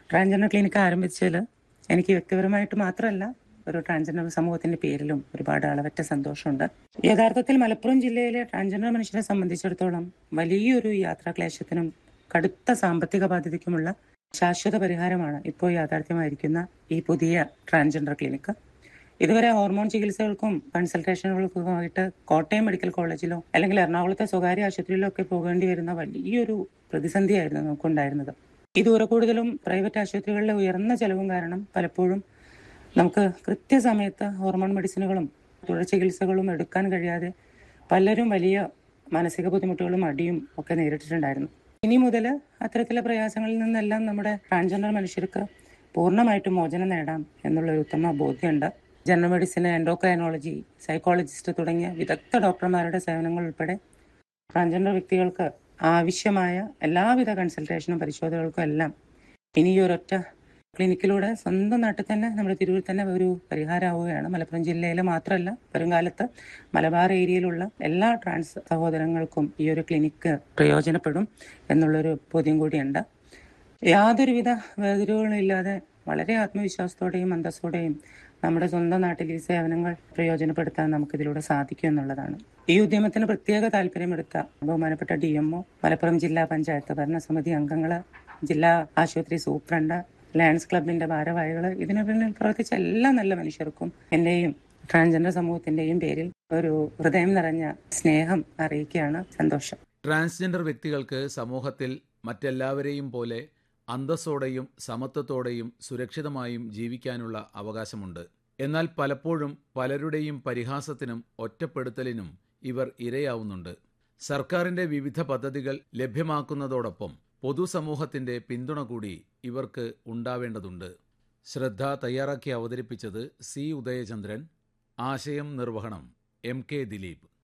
transgender clinic ആരംഭിച്ചതിൽ എനിക്ക് വ്യക്തിപരമായിട്ട് മാത്രമല്ല ഒരു ട്രാൻസ്ജെൻഡർ സമൂഹത്തിന്റെ പേരിലും ഒരുപാട് അളവറ്റ സന്തോഷമുണ്ട് യഥാർത്ഥത്തിൽ മലപ്പുറം ജില്ലയിലെ ട്രാൻസ്ജെൻഡർ മനുഷ്യരെ സംബന്ധിച്ചിടത്തോളം വലിയൊരു യാത്രാക്ലേശത്തിനും കടുത്ത സാമ്പത്തിക ബാധ്യതയ്ക്കുമുള്ള ശാശ്വത പരിഹാരമാണ് ഇപ്പോൾ യാഥാർത്ഥ്യമായിരിക്കുന്ന ഈ പുതിയ ട്രാൻസ്ജെൻഡർ ക്ലിനിക്ക് ഇതുവരെ ഹോർമോൺ ചികിത്സകൾക്കും കൺസൾട്ടേഷനുകൾക്കുമായിട്ട് കോട്ടയം മെഡിക്കൽ കോളേജിലോ അല്ലെങ്കിൽ എറണാകുളത്തെ സ്വകാര്യ ആശുപത്രിയിലോ ഒക്കെ പോകേണ്ടി വരുന്ന വലിയൊരു പ്രതിസന്ധിയായിരുന്നു നമുക്കുണ്ടായിരുന്നത് ഈ ദൂരെ കൂടുതലും പ്രൈവറ്റ് ആശുപത്രികളിലെ ഉയർന്ന ചെലവും കാരണം പലപ്പോഴും നമുക്ക് കൃത്യസമയത്ത് ഹോർമോൺ മെഡിസിനുകളും തുടർ ചികിത്സകളും എടുക്കാൻ കഴിയാതെ പലരും വലിയ മാനസിക ബുദ്ധിമുട്ടുകളും അടിയും ഒക്കെ നേരിട്ടിട്ടുണ്ടായിരുന്നു ഇനി മുതൽ അത്തരത്തിലെ പ്രയാസങ്ങളിൽ നിന്നെല്ലാം നമ്മുടെ ട്രാൻസ്ജെൻഡർ മനുഷ്യർക്ക് പൂർണ്ണമായിട്ടും മോചനം നേടാം എന്നുള്ളൊരു ഉത്തമ ബോധ്യമുണ്ട് ജനറൽ മെഡിസിൻ എൻഡോക്രൈനോളജി സൈക്കോളജിസ്റ്റ് തുടങ്ങിയ വിദഗ്ധ ഡോക്ടർമാരുടെ സേവനങ്ങൾ ഉൾപ്പെടെ ട്രാൻസ്ജെൻഡർ വ്യക്തികൾക്ക് ആവശ്യമായ എല്ലാവിധ കൺസൾട്ടേഷനും പരിശോധനകൾക്കും എല്ലാം ഇനി ഈ ഒരൊറ്റ ക്ലിനിക്കിലൂടെ സ്വന്തം നാട്ടിൽ തന്നെ നമ്മുടെ തിരൂരിൽ തന്നെ ഒരു പരിഹാരമാവുകയാണ് മലപ്പുറം ജില്ലയിലെ മാത്രമല്ല വരുംകാലത്ത് മലബാർ ഏരിയയിലുള്ള എല്ലാ ട്രാൻസ് സഹോദരങ്ങൾക്കും ഈ ഒരു ക്ലിനിക്ക് പ്രയോജനപ്പെടും എന്നുള്ളൊരു ബോധ്യം കൂടിയുണ്ട് യാതൊരുവിധ വേദികളും ഇല്ലാതെ വളരെ ആത്മവിശ്വാസത്തോടെയും അന്തസ്സോടെയും നമ്മുടെ സ്വന്തം നാട്ടിൽ ഈ സേവനങ്ങൾ പ്രയോജനപ്പെടുത്താൻ നമുക്കിതിലൂടെ സാധിക്കും എന്നുള്ളതാണ് ഈ ഉദ്യമത്തിന് പ്രത്യേക താല്പര്യമെടുത്ത ബഹുമാനപ്പെട്ട ഡി എംഒ മലപ്പുറം ജില്ലാ പഞ്ചായത്ത് ഭരണസമിതി അംഗങ്ങള് ജില്ലാ ആശുപത്രി സൂപ്രണ്ട് ലയൺസ് ക്ലബിന്റെ ഭാരവാഹികള് ഇതിനു പിന്നിൽ പ്രവർത്തിച്ച എല്ലാ നല്ല മനുഷ്യർക്കും എന്റെയും ട്രാൻസ്ജെൻഡർ സമൂഹത്തിന്റെയും പേരിൽ ഒരു ഹൃദയം നിറഞ്ഞ സ്നേഹം അറിയിക്കുകയാണ് സന്തോഷം ട്രാൻസ്ജെൻഡർ വ്യക്തികൾക്ക് സമൂഹത്തിൽ മറ്റെല്ലാവരെയും പോലെ അന്തസ്സോടെയും സമത്വത്തോടെയും സുരക്ഷിതമായും ജീവിക്കാനുള്ള അവകാശമുണ്ട് എന്നാൽ പലപ്പോഴും പലരുടെയും പരിഹാസത്തിനും ഒറ്റപ്പെടുത്തലിനും ഇവർ ഇരയാവുന്നുണ്ട് സർക്കാരിന്റെ വിവിധ പദ്ധതികൾ ലഭ്യമാക്കുന്നതോടൊപ്പം പൊതുസമൂഹത്തിന്റെ പിന്തുണ കൂടി ഇവർക്ക് ഉണ്ടാവേണ്ടതുണ്ട് ശ്രദ്ധ തയ്യാറാക്കി അവതരിപ്പിച്ചത് സി ഉദയചന്ദ്രൻ ആശയം നിർവഹണം എം കെ ദിലീപ്